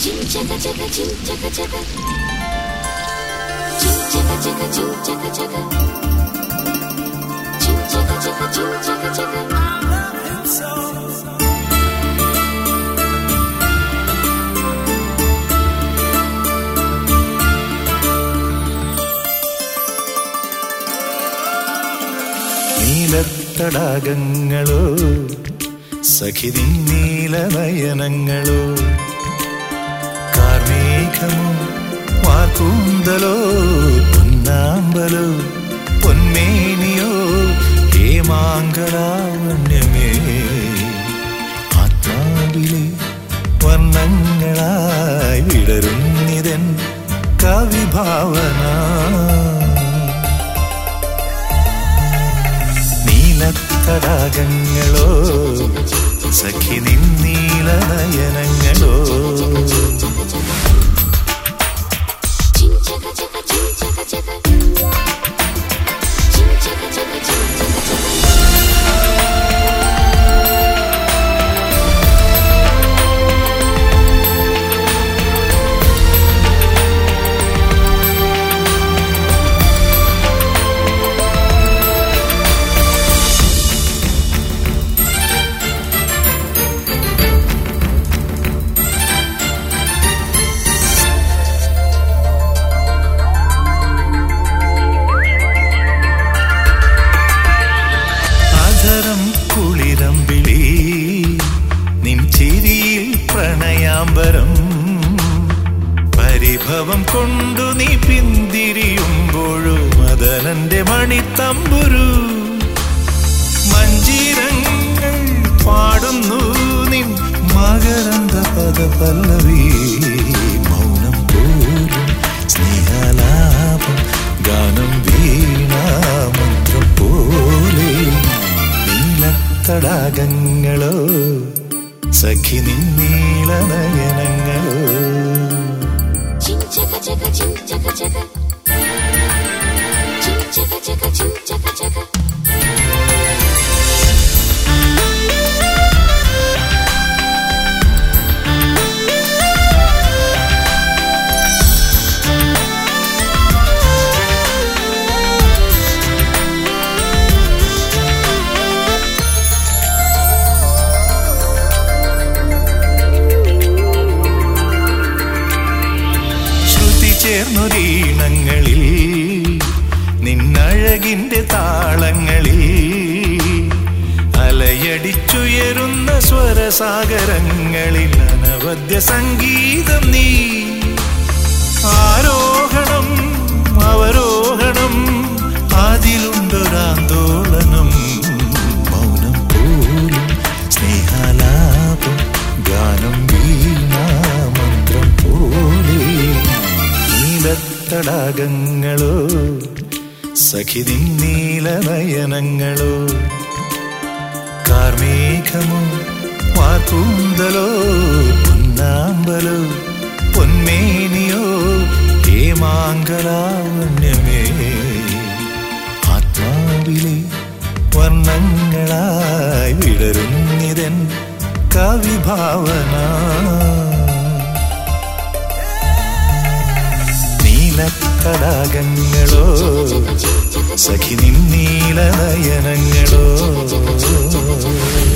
chaka chaka chim chaka chaka chim chaka chaka chim chaka chaka chim chaka chaka chim chaka chaka നീലത്തടാകങ്ങളോ സഖിതിൻ നീലനയനങ്ങളോ കാർമേഘമോ വാക്കൂന്തലോ പൊന്നാമ്പലോ പൊന്മേനിയോ ഹേമാങ്കലാവണ്യമേ ആത്മാവിലെ വർണ്ണങ്ങളായി വിടരുന്നിതൻ കവിഭാവന നീലത്തടാകങ്ങളോ സഖി നിന്നീലനയനങ്ങളോ chim chaka chaka chim chaka chaka chim chaka chaka chim chaka chaka അധരം കുളിരമ്പിളി നിൻ ചിരിയിൽ പ്രണയാംബരം പരിഭവം കൊണ്ടു നീ പിന്തിരിയുമ്പോഴും മദനന്റെ മണിത്തമ്പുരു മഞ്ജീരങ്ങൾ പാടുന്നു നിൻ മകരന്ത പദ പല്ലവി മൗനം പോലും സ്നേഹലാപം ഗാനം വീണാമന്ത്രം പോലെ നീലത്തടാകങ്ങളോ സഖി നിന്നീലനയനങ്ങളോ chim chaka chaka chim chaka chaka chim chaka chaka chim chaka chaka ശ്രുതി ചേർന്നൊരീണങ്ങളിൽ നിന്നഴകിന്റെ താളങ്ങളിൽ അലയടിച്ചുയരുന്ന സ്വരസാഗരങ്ങളിൽ അനവദ്യ സംഗീതം നീ ആരോഹണം അവരോഹണം അതിലുണ്ടൊരാന്തോളനം മൗനം പോലും സ്നേഹാലാപം ഗാനം വീണാമന്ത്രം പോലെ നീലത്തടാകങ്ങളോ സഖിതി നീലനയനങ്ങളോ കാർമേഘമോ വാക്കൂന്തലോ പൊന്നാമ്പലോ പൊന്മേനിയോ ഹേമാങ്കലാവണ്യമേ ആത്മാവിലെ വർണ്ണങ്ങളായി വിടരുന്നിതൻ കവിഭാവന നീലത്തടാകങ്ങളോ സഖി നിന്നീലനയനങ്ങളോ